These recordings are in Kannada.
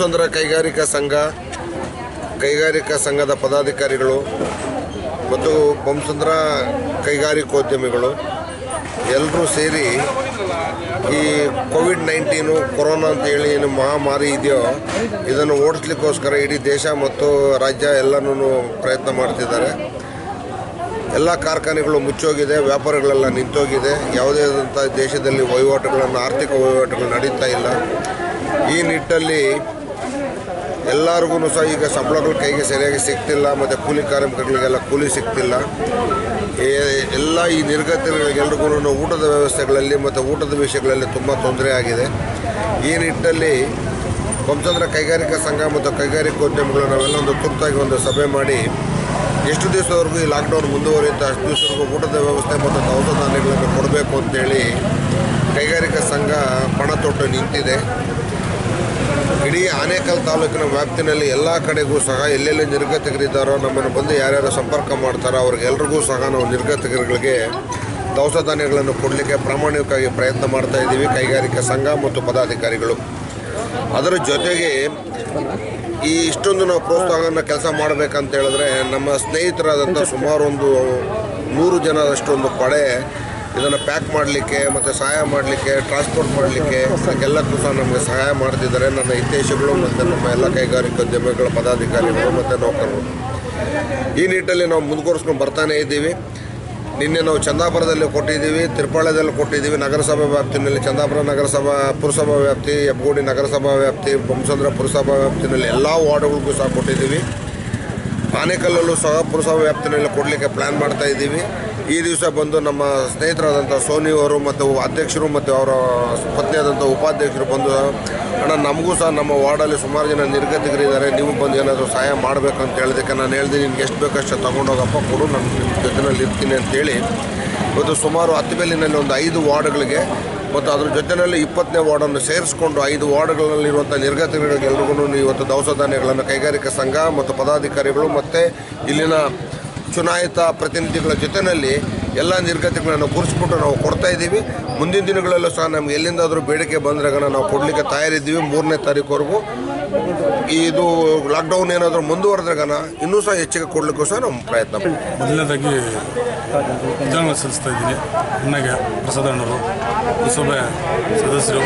ಬೊಮ್ಮಸಂದ್ರ ಕೈಗಾರಿಕಾ ಸಂಘ ಕೈಗಾರಿಕಾ ಸಂಘದ ಪದಾಧಿಕಾರಿಗಳು ಮತ್ತು ಬೊಮ್ಮಸಂದ್ರ ಕೈಗಾರಿಕೋದ್ಯಮಿಗಳು ಎಲ್ಲರೂ ಸೇರಿ ಈ ಕೋವಿಡ್ ನೈನ್ಟೀನು ಕೊರೋನಾ ಅಂತ ಹೇಳಿ ಏನು ಮಹಾಮಾರಿ ಇದೆಯೋ ಇದನ್ನು ಓಡಿಸ್ಲಿಕ್ಕೋಸ್ಕರ ಇಡೀ ದೇಶ ಮತ್ತು ರಾಜ್ಯ ಎಲ್ಲನೂ ಪ್ರಯತ್ನ ಮಾಡ್ತಿದ್ದಾರೆ ಎಲ್ಲ ಕಾರ್ಖಾನೆಗಳು ಮುಚ್ಚೋಗಿದೆ ವ್ಯಾಪಾರಗಳೆಲ್ಲ ನಿಂತೋಗಿದೆ ಯಾವುದೇ ಆದಂಥ ದೇಶದಲ್ಲಿ ವಹಿವಾಟುಗಳನ್ನು ಆರ್ಥಿಕ ವಹಿವಾಟುಗಳು ನಡೀತಾ ಇಲ್ಲ ಈ ನಿಟ್ಟಲ್ಲಿ ಎಲ್ಲರಿಗೂ ಸಹ ಈಗ ಸಂಬಳಗಳು ಕೈಗೆ ಸರಿಯಾಗಿ ಸಿಗ್ತಿಲ್ಲ ಮತ್ತು ಕೂಲಿ ಕಾರ್ಮಿಕರಿಗೆಲ್ಲ ಕೂಲಿ ಸಿಗ್ತಿಲ್ಲ ಏ- ಎಲ್ಲ ಈ ನಿರ್ಗತಿಗಳಿಗೆಲ್ರಿಗೂ ಊಟದ ವ್ಯವಸ್ಥೆಗಳಲ್ಲಿ ಮತ್ತು ಊಟದ ವಿಷಯಗಳಲ್ಲಿ ತುಂಬ ತೊಂದರೆ ಆಗಿದೆ ಈ ನಿಟ್ಟಲ್ಲಿ ಕೊಂಚಂದ್ರ ಕೈಗಾರಿಕಾ ಸಂಘ ಮತ್ತು ಕೈಗಾರಿಕೋದ್ಯಮಿಗಳು ನಾವೆಲ್ಲ ಒಂದು ತುರ್ತಾಗಿ ಒಂದು ಸಭೆ ಮಾಡಿ ಎಷ್ಟು ದಿವಸದವರೆಗೂ ಈ ಲಾಕ್ಡೌನ್ ಮುಂದುವರಿಯುತ್ತೆ ಅಷ್ಟು ದಿವಸವರೆಗೂ ಊಟದ ವ್ಯವಸ್ಥೆ ಮತ್ತು ದವಸ ಧಾನ್ಯಗಳನ್ನು ಕೊಡಬೇಕು ಅಂತೇಳಿ ಕೈಗಾರಿಕಾ ಸಂಘ ಪಣ ತೊಟ್ಟು ನಿಂತಿದೆ ಇಡೀ ಆನೇಕಲ್ ತಾಲೂಕಿನ ವ್ಯಾಪ್ತಿನಲ್ಲಿ ಎಲ್ಲ ಕಡೆಗೂ ಸಹ ಎಲ್ಲೆಲ್ಲಿ ನಿರ್ಗತಿಕರಿದ್ದಾರೋ ನಮ್ಮನ್ನು ಬಂದು ಯಾರ್ಯಾರು ಸಂಪರ್ಕ ಮಾಡ್ತಾರೋ ಅವ್ರಿಗೆಲ್ರಿಗೂ ಸಹ ನಾವು ನಿರ್ಗತಿಕರುಗಳಿಗೆ ದವಸ ಧಾನ್ಯಗಳನ್ನು ಕೊಡಲಿಕ್ಕೆ ಪ್ರಾಮಾಣಿಕವಾಗಿ ಪ್ರಯತ್ನ ಮಾಡ್ತಾ ಇದ್ದೀವಿ ಕೈಗಾರಿಕಾ ಸಂಘ ಮತ್ತು ಪದಾಧಿಕಾರಿಗಳು ಅದರ ಜೊತೆಗೆ ಈ ಇಷ್ಟೊಂದು ನಾವು ಪ್ರೋತ್ಸಾಹನ ಕೆಲಸ ಮಾಡಬೇಕಂತ ಹೇಳಿದ್ರೆ ನಮ್ಮ ಸ್ನೇಹಿತರಾದಂಥ ಸುಮಾರು ಒಂದು ನೂರು ಜನರಷ್ಟು ಒಂದು ಪಡೆ ಇದನ್ನು ಪ್ಯಾಕ್ ಮಾಡಲಿಕ್ಕೆ ಮತ್ತು ಸಹಾಯ ಮಾಡಲಿಕ್ಕೆ ಟ್ರಾನ್ಸ್ಪೋರ್ಟ್ ಮಾಡಲಿಕ್ಕೆ ಅದಕ್ಕೆಲ್ಲಕ್ಕೂ ಸಹ ನಮಗೆ ಸಹಾಯ ಮಾಡ್ತಿದ್ದಾರೆ ನನ್ನ ಹಿತೈಷಿಗಳು ಮತ್ತು ನಮ್ಮ ಎಲ್ಲ ಕೈಗಾರಿಕೋದ್ಯಮಿಗಳ ಪದಾಧಿಕಾರಿಗಳು ಮತ್ತು ನೌಕರರು ಈ ನಿಟ್ಟಲ್ಲಿ ನಾವು ಮುಂದುವರಿಸ್ಕೊಂಡು ಬರ್ತಾನೆ ಇದ್ದೀವಿ ನಿನ್ನೆ ನಾವು ಚಂದಾಪುರದಲ್ಲಿ ಕೊಟ್ಟಿದ್ದೀವಿ ತಿರುಪಾಳ್ಯದಲ್ಲಿ ಕೊಟ್ಟಿದ್ದೀವಿ ನಗರಸಭಾ ವ್ಯಾಪ್ತಿನಲ್ಲಿ ಚಂದಾಪುರ ನಗರಸಭಾ ಪುರಸಭಾ ವ್ಯಾಪ್ತಿ ಹೆಬ್ಬಗೋಡಿ ನಗರಸಭಾ ವ್ಯಾಪ್ತಿ ಬೊಮ್ಮಸಂದ್ರ ಪುರಸಭಾ ವ್ಯಾಪ್ತಿನಲ್ಲಿ ಎಲ್ಲ ವಾರ್ಡ್ಗಳಿಗೂ ಸಹ ಕೊಟ್ಟಿದ್ದೀವಿ ಆನೇಕಲ್ಲಲ್ಲೂ ಸಹ ಪುರಸಭಾ ವ್ಯಾಪ್ತಿನಲ್ಲಿ ಕೊಡಲಿಕ್ಕೆ ಪ್ಲ್ಯಾನ್ ಮಾಡ್ತಾ ಇದ್ದೀವಿ ಈ ದಿವಸ ಬಂದು ನಮ್ಮ ಸ್ನೇಹಿತರಾದಂಥ ಸೋನಿ ಅವರು ಮತ್ತು ಅಧ್ಯಕ್ಷರು ಮತ್ತು ಅವರ ಪತ್ನಿಯಾದಂಥ ಉಪಾಧ್ಯಕ್ಷರು ಬಂದು ಅಣ್ಣ ನಮಗೂ ಸಹ ನಮ್ಮ ವಾರ್ಡಲ್ಲಿ ಸುಮಾರು ಜನ ನಿರ್ಗತಿಕರಿದ್ದಾರೆ ನೀವು ಬಂದು ಏನಾದರೂ ಸಹಾಯ ಮಾಡಬೇಕಂತ ಹೇಳಿದಕ್ಕೆ ನಾನು ಹೇಳಿದೆ ನಿನ್ಗೆ ಎಷ್ಟು ಬೇಕಷ್ಟು ತಗೊಂಡೋಗಪ್ಪ ಕೊಡು ನಾನು ನಿಮ್ಮ ಜೊತೆನಲ್ಲಿ ಇರ್ತೀನಿ ಅಂತೇಳಿ ಇವತ್ತು ಸುಮಾರು ಹತ್ತಿಬೆಲ್ಲಿನಲ್ಲಿ ಒಂದು ಐದು ವಾರ್ಡ್ಗಳಿಗೆ ಮತ್ತು ಅದ್ರ ಜೊತೆಯಲ್ಲಿ ಇಪ್ಪತ್ತನೇ ವಾರ್ಡನ್ನು ಸೇರಿಸ್ಕೊಂಡು ಐದು ವಾರ್ಡ್ಗಳಲ್ಲಿರುವಂಥ ನಿರ್ಗತಿಕರಿಗೆಲ್ರಿಗೂ ಇವತ್ತು ದವಸ ಧಾನ್ಯಗಳನ್ನು ಕೈಗಾರಿಕಾ ಸಂಘ ಮತ್ತು ಪದಾಧಿಕಾರಿಗಳು ಮತ್ತು ಇಲ್ಲಿನ ಚುನಾಯಿತ ಪ್ರತಿನಿಧಿಗಳ ಜೊತೆಯಲ್ಲಿ ಎಲ್ಲ ನಿರ್ಗತಿಗಳನ್ನು ಗುರುಸ್ಬಿಟ್ಟು ನಾವು ಕೊಡ್ತಾ ಇದ್ದೀವಿ ಮುಂದಿನ ದಿನಗಳಲ್ಲೂ ಸಹ ನಮ್ಗೆ ಎಲ್ಲಿಂದಾದರೂ ಬೇಡಿಕೆ ಬಂದಾಗ ನಾವು ಕೊಡಲಿಕ್ಕೆ ತಯಾರಿದ್ದೀವಿ ಮೂರನೇ ತಾರೀಕುವರೆಗೂ ಇದು ಲಾಕ್ಡೌನ್ ಏನಾದರೂ ಮುಂದುವರೆದ್ರಾಗನ ಇನ್ನೂ ಸಹ ಹೆಚ್ಚಿಗೆ ಕೊಡಲಿಕ್ಕೂ ಸಹ ನಾವು ಪ್ರಯತ್ನ ಮಾಡ್ತೀವಿ. ಮೊದಲನೇದಾಗಿ ವಿಚಾರಣೆ ಸಲ್ಲಿಸ್ತಾ ಇದ್ದೀನಿ ನನಗೆ ಪ್ರಸಾದ್ ಅಣ್ಣವರು ಪುರಸಭೆ ಸದಸ್ಯರು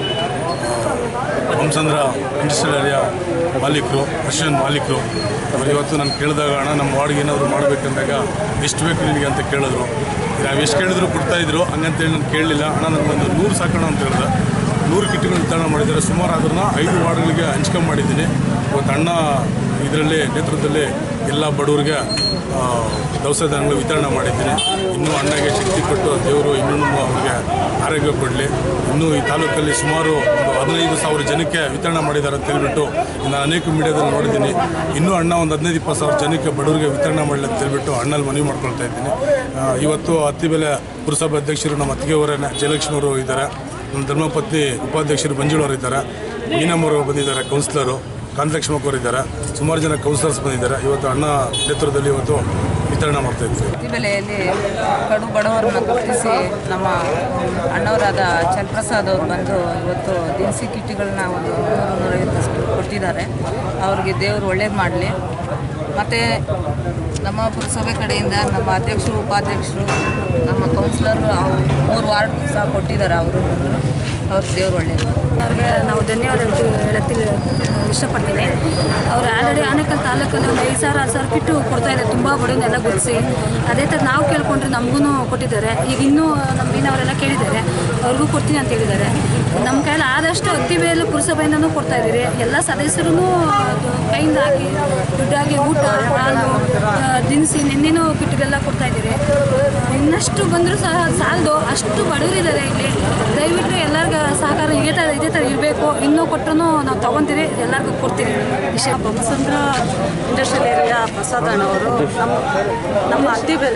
ಹಂಸಂದ್ರ ಇಂಡಸ್ಟ್ರಿಯಲ್ ಏರಿಯಾ ಮಾಲೀಕರು ಅಶ್ವಿನ್ ಮಾಲೀಕರು ಅವ್ರು ಇವತ್ತು ನಾನು ಕೇಳಿದಾಗ ಅಣ್ಣ ನಮ್ಮ ವಾರ್ಡ್ಗೆ ಏನಾದರೂ ಮಾಡಬೇಕಂದಾಗ ಎಷ್ಟು ಬೇಕು ನಿನಗೆ ಅಂತ ಕೇಳಿದ್ರು ನಾವು ಎಷ್ಟು ಕೇಳಿದ್ರು ಕೊಡ್ತಾಯಿದ್ರು ಹಂಗಂತೇಳಿ ನಾನು ಕೇಳಲಿಲ್ಲ ಅಣ್ಣ ನನಗೊಂದು ನೂರು ಸಾಕೋಣ ಅಂತ ಹೇಳಿದೆ ನೂರು ಕಿಟ್ಗಳು ವಿತರಣೆ ಮಾಡಿದ್ದಾರೆ ಸುಮಾರು ಅದನ್ನು ಐದು ವಾರ್ಡ್ಗಳಿಗೆ ಹಂಚ್ಕೊಂಡು ಮಾಡಿದ್ದೀನಿ ಇವತ್ತು ಅಣ್ಣ ಇದರಲ್ಲಿ ನೇತೃತ್ವದಲ್ಲಿ ಎಲ್ಲ ಬಡವರಿಗೆ ಆ, ದವಸ ಧಾನ್ಯಗಳು ವಿತರಣೆ ಮಾಡಿದ್ದೀನಿ ಇನ್ನೂ ಅಣ್ಣಗೆ ಶಕ್ತಿ ಕೊಟ್ಟು ದೇವರು ಇನ್ನೂ ಅವರಿಗೆ ಆರೋಗ್ಯ ಕೊಡಲಿ ಇನ್ನೂ ಈ ತಾಲೂಕಲ್ಲಿ ಸುಮಾರು ಒಂದು ಹದಿನೈದು ಸಾವಿರ ಜನಕ್ಕೆ ವಿತರಣೆ ಮಾಡಿದ್ದಾರೆ ಅಂತ ಹೇಳ್ಬಿಟ್ಟು ನಾನು ಅನೇಕ ಮೀಡಿಯಾದಲ್ಲಿ ನೋಡಿದ್ದೀನಿ ಇನ್ನೂ ಅಣ್ಣ ಒಂದು ಹದಿನೈದು ಇಪ್ಪತ್ತು ಸಾವಿರ ಜನಕ್ಕೆ ಬಡವರಿಗೆ ವಿತರಣೆ ಮಾಡಲಿ ಅಂತ ಹೇಳ್ಬಿಟ್ಟು ಅಣ್ಣಲ್ಲಿ ಮನವಿ ಮಾಡ್ಕೊಳ್ತಾ ಇದ್ದೀನಿ ಆ, ಇವತ್ತು ಹತ್ತಿಬೆಲೆ ಪುರಸಭೆ ಅಧ್ಯಕ್ಷರು ನಮ್ಮ ಅತ್ತಿಗೆಯವರೇ ಜಯಲಕ್ಷ್ಮಿ ಅವರು ಇದ್ದಾರೆ ನಮ್ಮ ಧರ್ಮಪತ್ನಿ ಉಪಾಧ್ಯಕ್ಷರು ಮಂಜುಳವರು ಇದ್ದಾರೆ ಮೀನಮ್ಮರು ಬಂದಿದ್ದಾರೆ ಕೌನ್ಸಿಲರು ಕಾಂತಲಕ್ಷ್ಮಕ್ಕ ಅವರು ಇದ್ದಾರೆ ಸುಮಾರು ಜನ ಕೌನ್ಸಿಲರ್ಸ್ ಬಂದಿದ್ದಾರೆ ಇವತ್ತು ಅಣ್ಣ ನೇತೃತ್ವದಲ್ಲಿ ಇವತ್ತು ವಿತರಣೆ ಮಾಡ್ತಾ ಇದ್ದೀವಿ ಬೆಲೆಯಲ್ಲಿ ಕಡು ಬಡವರನ್ನ ಗುರುತಿಸಿ ನಮ್ಮ ಅಣ್ಣವರಾದ ಚಲಪ್ರಸಾದ್ ಅವರು ಬಂದು ಇವತ್ತು ದಿನಸಿ ಕಿಟ್ಗಳನ್ನ ಒಂದು ನೂರು ನೂರೈವತ್ತಷ್ಟು ಕೊಟ್ಟಿದ್ದಾರೆ ಅವ್ರಿಗೆ ದೇವರು ಒಳ್ಳೇದು ಮಾಡಲಿ ಮತ್ತು ನಮ್ಮ ಪುರಸಭೆ ಕಡೆಯಿಂದ ನಮ್ಮ ಅಧ್ಯಕ್ಷರು ಉಪಾಧ್ಯಕ್ಷರು ನಮ್ಮ ಕೌನ್ಸಿಲರ್ ಅವ್ರು ಮೂರು ವಾರ್ಡ್ ಸಹ ಕೊಟ್ಟಿದ್ದಾರೆ ಅವರು ಅವ್ರಿಗೆ ದೇವ್ರು ಒಳ್ಳೇದು ಅವ್ರಿಗೆ ನಾವು ಧನ್ಯವಾದ ಹೇಳಕ್ಕೆ ಇಷ್ಟಪಡ್ತೀನಿ ಅವ್ರು ಆಲ್ರೆಡಿ ಆನೇಕಲ್ ತಾಲೂಕಲ್ಲಿ ಒಂದು ಐದು ಸಾವಿರ ಆರು ಸಾವಿರ ಕಿಟ್ಟು ಕೊಡ್ತಾ ಇದ್ದಾರೆ ತುಂಬ ಬಡವನ್ನೆಲ್ಲ ಗುರುತಿಸಿ ಅದೇ ಥರ ನಾವು ಕೇಳ್ಕೊಂಡ್ರೆ ನಮಗೂ ಕೊಟ್ಟಿದ್ದಾರೆ ಈಗ ಇನ್ನೂ ನಮ್ಮ ಮೀನವರೆಲ್ಲ ಕೇಳಿದ್ದಾರೆ ಅವ್ರಿಗೂ ಕೊಡ್ತೀನಿ ಅಂತ ಹೇಳಿದ್ದಾರೆ ನಮ್ಮ ಕೈಯಲ್ಲಿ ಆದಷ್ಟು ಅತಿ ಬೇರೆ ಪುರಸಭೆಯಿಂದನೂ ಕೊಡ್ತಾ ಇದ್ದೀರಿ ಎಲ್ಲ ಸದಸ್ಯರೂ ಕೈಯಿಂದ ಹಾಕಿ ದುಡ್ಡಾಗಿ ಊಟ ಹಾಲು ಆ, ದಿನಸಿ ನಿನ್ನೆನೂ ಕಿಟ್ಗೆಲ್ಲ ಕೊಡ್ತಾ ಇದ್ದೀರಿ ಇನ್ನಷ್ಟು ಬಂದರೂ ಸಹ ಸಾಲದು ಅಷ್ಟು ಬಡವರಿದ್ದಾರೆ ಇಲ್ಲಿ ದಯವಿಟ್ಟು ಎಲ್ಲರಿಗೂ ಸಹಕಾರ ಇದೇ ಥರ ಇದೇ ಥರ ಇರಬೇಕು ಇನ್ನೂ ಕೊಟ್ಟರು ನಾವು ತೊಗೊತೀರಿ ಎಲ್ಲರಿಗೂ ಕೊಡ್ತೀರಿ ವಿಷಯ ಬೊಮ್ಮಸಂದ್ರ ಇಂಡಸ್ಟ್ರಿಯಲ್ ಏರಿಯಾ ಪ್ರಸಾದ್ ಅಣ್ಣವರು ನಮ್ಮ ನಮ್ಮ ಅತ್ತಿ ಬೆಲೆ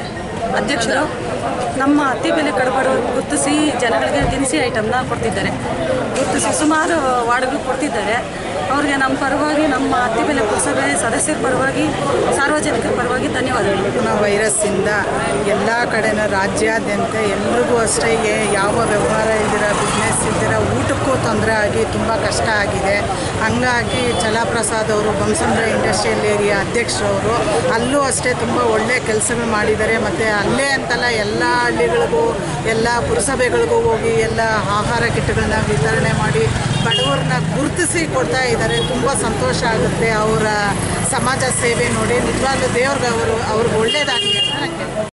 ಅಧ್ಯಕ್ಷರು ನಮ್ಮ ಅತಿ ಬೆಲೆ ಕಡುಬಡವರು ಗುರುತಿಸಿ ಜನಗಳಿಗೆ ದಿನಸಿ ಐಟಮ್ನ ಕೊಡ್ತಿದ್ದಾರೆ ಗುರುತಿಸಿ ಸುಮಾರು ವಾರ್ಡ್ಗಳು ಕೊಡ್ತಿದ್ದಾರೆ ಅವ್ರಿಗೆ ನಮ್ಮ ಪರವಾಗಿ ನಮ್ಮ ಅತಿ ಬೆಲೆ ಪುರಸಭೆ ಸದಸ್ಯರ ಪರವಾಗಿ ಸಾರ್ವಜನಿಕರ ಪರವಾಗಿ ಧನ್ಯವಾದಗಳು ಕೊರೋನಾ ವೈರಸ್ಸಿಂದ ಎಲ್ಲ ಕಡೆನೂ ರಾಜ್ಯಾದ್ಯಂತ ಎಲ್ರಿಗೂ ಅಷ್ಟೇ ಏ- ಯಾವ ವ್ಯವಹಾರ ಇಲ್ದಿರ ಬಿಸ್ನೆಸ್ ಇಲ್ದಿರ ಊಟಕ್ಕೂ ತೊಂದರೆ ಆಗಿ ತುಂಬ ಕಷ್ಟ ಆಗಿದೆ ಹಂಗಾಗಿ ಚಲಾಪ್ರಸಾದ್ ಅವರು ಬೊಮ್ಮಸಂದ್ರ ಇಂಡಸ್ಟ್ರಿಯಲ್ ಏರಿಯಾ ಅಧ್ಯಕ್ಷರವರು ಅಲ್ಲೂ ಅಷ್ಟೇ ತುಂಬ ಒಳ್ಳೆಯ ಕೆಲಸಗಳು ಮಾಡಿದ್ದಾರೆ ಮತ್ತು ಅಲ್ಲೇ ಅಂತಲ್ಲ ಎಲ್ಲ ಹಳ್ಳಿಗಳಿಗೂ ಎಲ್ಲ ಪುರಸಭೆಗಳಿಗೂ ಹೋಗಿ ಎಲ್ಲ ಆಹಾರ ಕಿಟ್ಗಳನ್ನ ವಿತರಣೆ ಮಾಡಿ ಬಡವರನ್ನ ಗುರುತಿಸಿ ಕೊಡ್ತಾ ಇದ್ದಾರೆ ತುಂಬ ಸಂತೋಷ ಆಗುತ್ತೆ ಅವರ ಸಮಾಜ ಸೇವೆ ನೋಡಿ ನಿಜವಾಗ್ಲೂ ದೇವ್ರಿಗೆ ಅವರು ಅವ್ರಿಗೆ ಒಳ್ಳೇದಾಗಲಿ ಅಂತ ನಾನು ಕೇಳ್ತೀನಿ